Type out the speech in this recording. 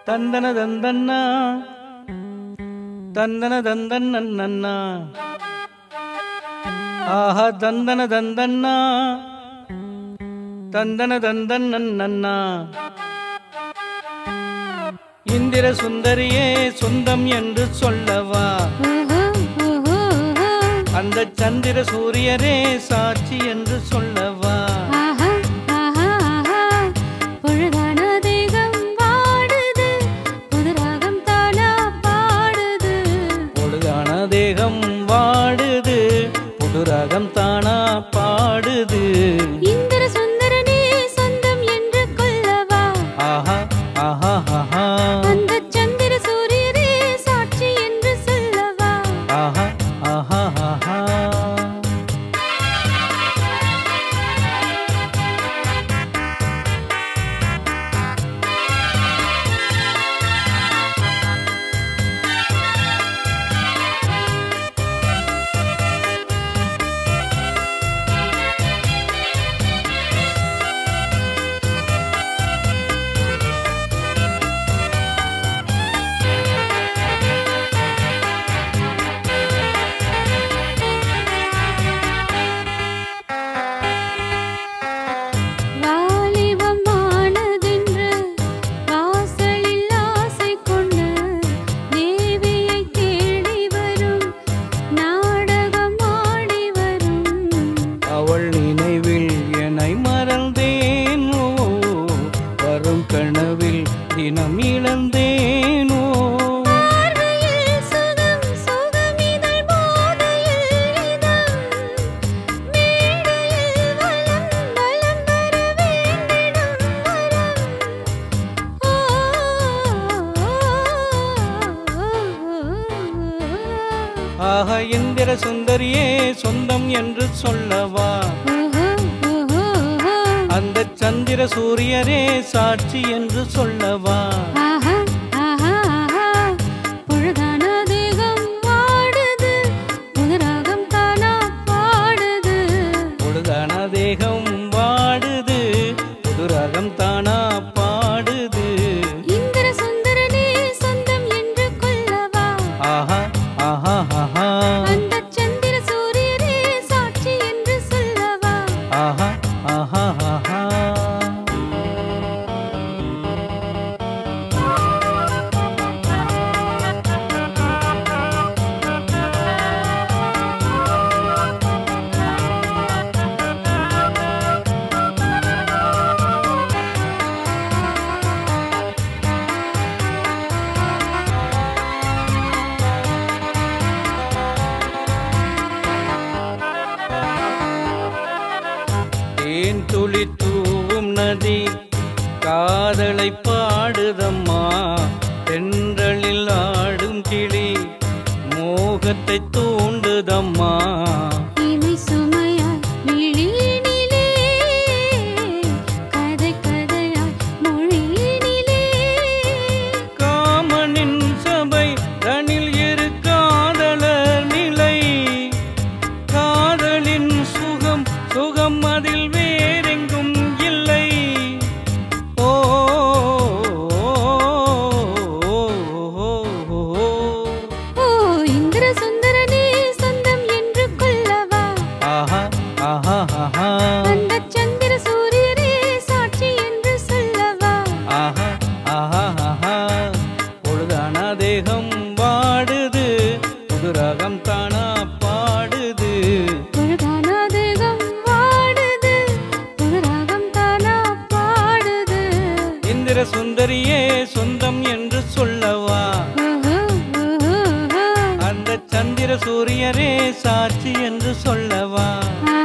தந்தன தந்தன்னா தந்தன தந்தன்னா ஆஹா தந்தன தந்தன்னா தந்தன தந்தன்னா இந்திர சுந்தரியே சொந்தம் என்று சொல்லவா ஓஹோ, ஓஹோ, ஓஹோ. அந்த சந்திர சூரியரே சாட்சி என்று சொல்லவா ஆஹா, ஆஹா, ஆஹா. பொழுதான தேகம் வாடுது, புது ராகம் தானா பாடுது. பொழுதான தேகம் வாடுது புது ராகம் தானா பாடுது இந்திர சுந்தரனே சொந்தம் என்று கொள்ளவா ஆஹா ஆஹா ஆஹா அந்த சந்திர சூரியரே சாட்சி என்று சொல்லவா ஆஹா ஆஹா ஆஹா வாலிபமானதென்று வாசலில் ஆசை கொண்டு தேவியை தேடி வரும் நாடகம் ஆடி வரும் அவள் நினைவில் என்னை மறந்தேனோ வரும் கனவில் தினம் இழந்தேனோ பார்வையில் சுகம் சுகமிதழ் போதையில் இதம் மேடையில் வலம் வலம் வர வேண்டிடும் வரம் ஓ ஆக இந்திர சுந்தரியே சொந்தம் என்று சொல்லவா அந்த சந்திர சூரியரே சாட்சி என்று சொல்லவா ஆஹா ஆஹா ஆஹா பொழுதான தேகம் வாடுது புதுராகம் தானா பாடுது பொழுதான தேகம் வாடுது புது ராகம் தானா பாடுது இந்திர சுந்தரனே சொந்தம் என்று கொள்ளவா ஆஹா ஆஹா ஆஹா அந்த சந்திர சூரியரே சாட்சி என்று சொல்லவா ஆஹா ஆஹா ஆஹா தேன் துளி தூவும் நதி காதலை பாடுதம்மா தென்றலில் ஆடும் கிளி மோகத்தை தூண்டுதம்மா இமை சுமையாய் விழியினிலே கதை கதையாய் மொழியினிலே காமனின் சபை தனில் இரு காதலர் நிலை காதலின் சுகம் சுகம் அதில் வேறெங்கும் இல்லை ஓ ஓ இந்திர சுந்தரனே சொந்தம் என்று கொள்ளவா ஆஹா ஆஹா ஆஹா அந்த சந்திர சூரியரே சாட்சி என்று சொல்லவா ஆஹா ஆஹா ஆஹா பொழுதான தேகம் வாடுது புது ராகம் தானா பாடுது பொழுதான தேகம் வாடுது புதுராகம் தானா பாடுது இந்திர சுந்தரியே சொந்தம் என்று சொல்லவா ஓஹோ, ஓஹோ, ஓஹோ. அந்த சந்திர சூரியரே சாட்சி என்று சொல்லவா ஆஹா